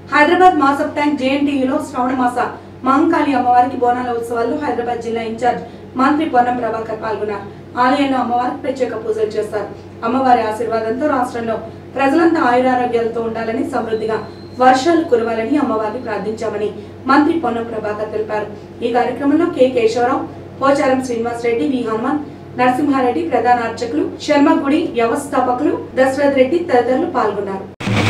Hyderabad మాసప్ tank జేఎన్టీయూలో శ్రావణ మాస మహంకాళి అమ్మవారికి బోనాల ఉత్సవాల్లో హైదరాబాద్ జిల్లా ఇన్ఛార్జ్ మంత్రి పొన్నం ప్రభాకర్ పాల్గొన్నారు ఆలయంలో అమ్మవారికి ప్రత్యేక పూజలు చేస్తారు అమ్మవారి ఆశీర్వాదంతో రాష్ట్రంలో ప్రజలంతా ఆయురారోగ్యాలతో ఉండాలని సమృద్ధిగా వర్షాలు కురవాలని అమ్మవారిని ప్రార్థించామని మంత్రి పొన్నం ప్రభాకర్ తెలిపారు ఈ కార్యక్రమంలో కె కేశవరావు పోచారం శ్రీనివాస్ రెడ్డి వి హనుమంత్ నరసింహారెడ్డి ప్రధాన అర్చకులు శర్మ గుడి వ్యవస్థాపకులు దశరథ్ రెడ్డి తదితరులు పాల్గొన్నారు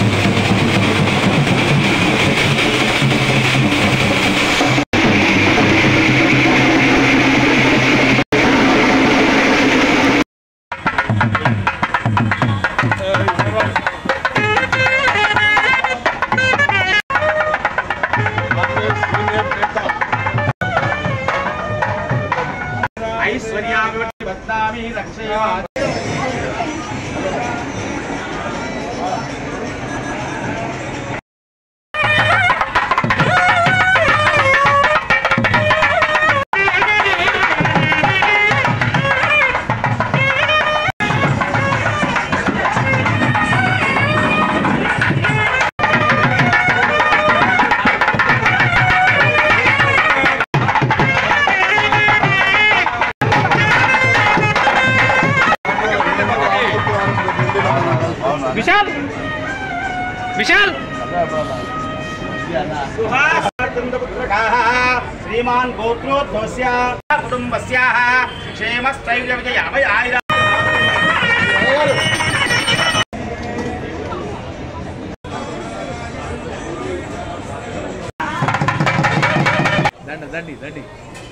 ఐశ్వర్యాభివృద్ధి వద్దామి రక్షయా విశాల్ విశాల్ సుహాసందపుత్రకాः శ్రీమాన్ గోత్రోద్భవస్య కుటుంబస్యాः క్షేమస్థైర్య విజయ అభయ ఆయుర దండి దండి దండి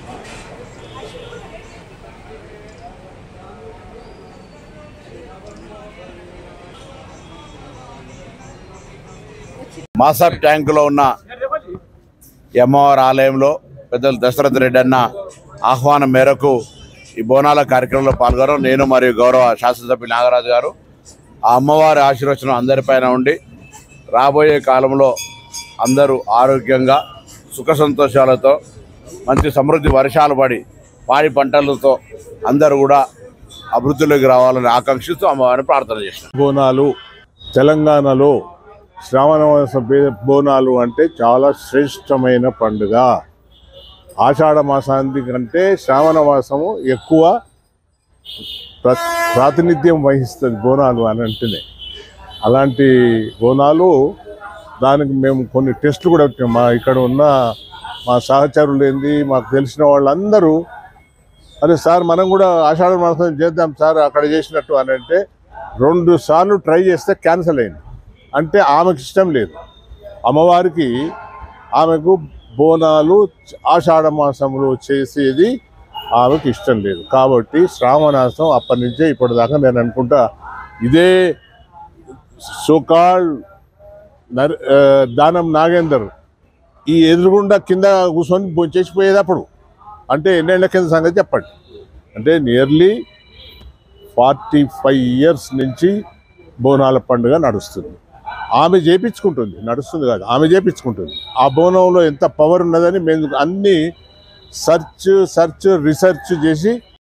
మాసాబ్ ట్యాంకులో ఉన్న ఈ అమ్మవారి ఆలయంలో పెద్దలు దశరథ రెడ్డి అన్న ఆహ్వానం మేరకు ఈ బోనాల కార్యక్రమంలో పాల్గొనడం నేను మరియు గౌరవ శాసనసభ్యులు నాగరాజు గారు ఆ అమ్మవారి ఆశీర్వచనం అందరిపైన ఉండి రాబోయే కాలంలో అందరూ ఆరోగ్యంగా సుఖ సంతోషాలతో మంచి సమృద్ధి వర్షాలు పడి పాడి పంటలతో అందరూ కూడా అభివృద్ధిలోకి రావాలని ఆకాంక్షిస్తూ అమ్మవారిని ప్రార్థన చేసినాం బోనాలు తెలంగాణలో శ్రావణమాస బే- బోనాలు అంటే చాలా శ్రేష్టమైన పండుగ ఆషాఢ మాసానికి కంటే శ్రావణ మాసము ఎక్కువ ప్ర- ప్రాతినిధ్యం వహిస్తుంది బోనాలు అని అంటేనే అలాంటి బోనాలు దానికి మేము కొన్ని టెస్టులు కూడా పెట్టాం మా ఇక్కడ ఉన్న మా సహచరులు ఏంది మాకు తెలిసిన వాళ్ళందరూ అరే సార్ మనం కూడా ఆషాఢ మాసం చేద్దాం సార్ అక్కడ చేసినట్టు అని అంటే రెండు సార్లు ట్రై చేస్తే క్యాన్సిల్ అయింది అంటే ఆమెకు ఇష్టం లేదు అమ్మవారికి ఆమెకు బోనాలు ఆషాఢ మాసంలో చేసేది ఆమెకు ఇష్టం లేదు కాబట్టి శ్రావణాసం అప్పటి నుంచే ఇప్పటిదాకా నేను అనుకుంటా ఇదే సోకాల్ నర్ ఆ, దానం నాగేందర్ ఈ ఎదురుగుండా కింద కూర్చొని భోజనం చేసిపోయేది అప్పుడు అంటే ఎన్నేళ్ల కింద సంగతి చెప్పండి అంటే నియర్లీ ఫార్టీ ఫైవ్ ఇయర్స్ నుంచి బోనాల పండుగ నడుస్తుంది ఆమె చేపించుకుంటుంది నడుస్తుంది కాదు ఆమె చేపించుకుంటుంది ఆ బోనంలో ఎంత పవర్ ఉన్నదని మేము అన్ని సర్చ్ సర్చ్ రీసెర్చ్ చేసి